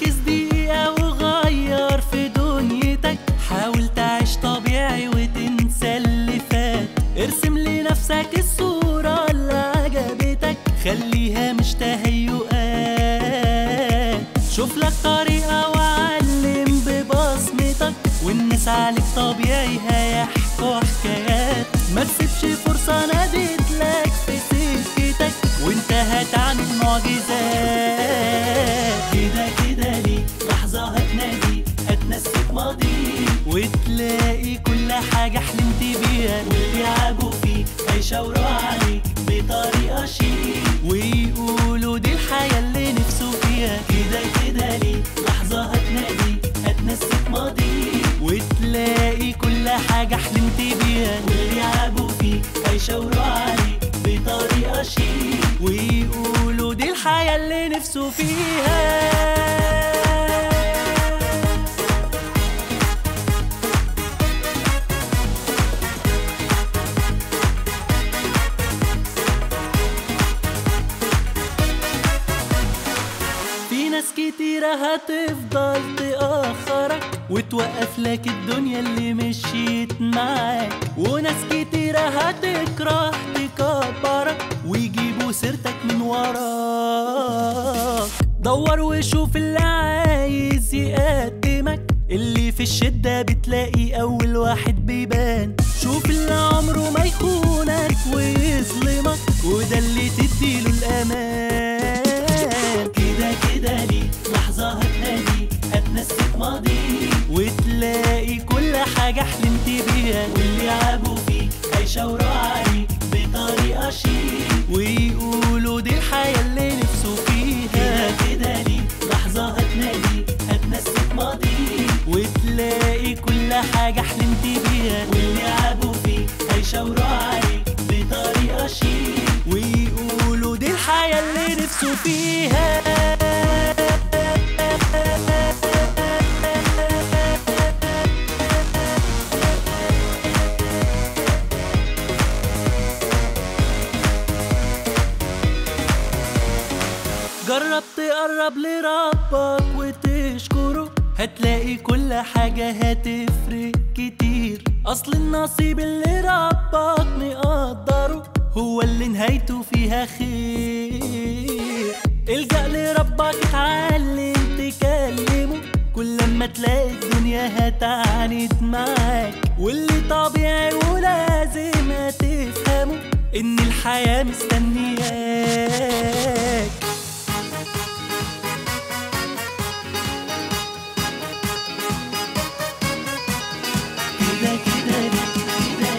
ركز دقيقة وغير في دنيتك حاول تعيش طبيعي وتنسى اللي فات ارسم لنفسك الصورة اللي عجبتك خليها مش تهيؤات شوف لك طريقة وعلم ببصمتك والناس عليك طبيعي هيحكوا حكايات ما تسيبش فرصة ناديت لك في سكتك وانت هتعمل معجزات كده كده ليك لحظة هتنادي هتنسيك ماضي وتلاقي كل حاجة حلمت بيها واللي عابوا فيك هيشاوروا عليك بطريقة شيك ويقولوا دي الحياة اللي نفسه فيها كده كده ليك لحظة هتنادي هتنسيك ماضي وتلاقي كل حاجة حلمت بيها واللي عابوا فيك هيشاوروا عليك بطريقة شيك ويقولوا دي الحياة اللي نفسه فيها في ناس كتيرة هتفضل تأخرك وتوقف لك الدنيا اللي مشيت معاك وناس كتيرة هتكره تكبرك ويجيبوا سيرتك من وراك دور وشوف اللي عايز يقدمك اللي في الشدة بتلاقي أول واحد بيبان شوف اللي عمره ما يخونك ويظلمك وده اللي تديله الأمان كده كده ليك لحظة هتنادي هتنسيك ماضي وتلاقي كل حاجة حلمت بيها واللي عابوا فيك هيشاوروا عليك بطريقة شيك ويقولوا دي الحياة اللي نفسه فيها كده كده ليك لحظة هتنادي هتنسيك ماضي وتلاقي كل حاجة حلمت بيها واللي عابوا فيك هيشاوروا عليك بطريقة شيك ويقولوا دي الحياة اللي نفسه فيها جرب تقرب لربك وتشكره هتلاقي كل حاجة هتفرق كتير أصل النصيب اللي ربك مقدره هو اللي نهايته فيها خير الجأ لربك اتعلم تكلمه كل لما تلاقي الدنيا هتعاند معاك واللي طبيعي ولازم هتفهمه إن الحياة مستنياك كده كده ليك كده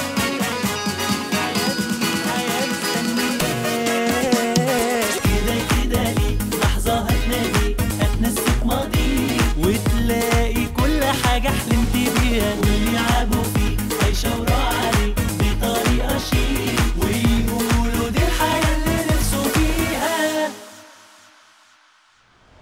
ليك كده كده ليك لحظة هتنادي هتنسيك ماضي وتلاقي كل حاجة حلمت بيها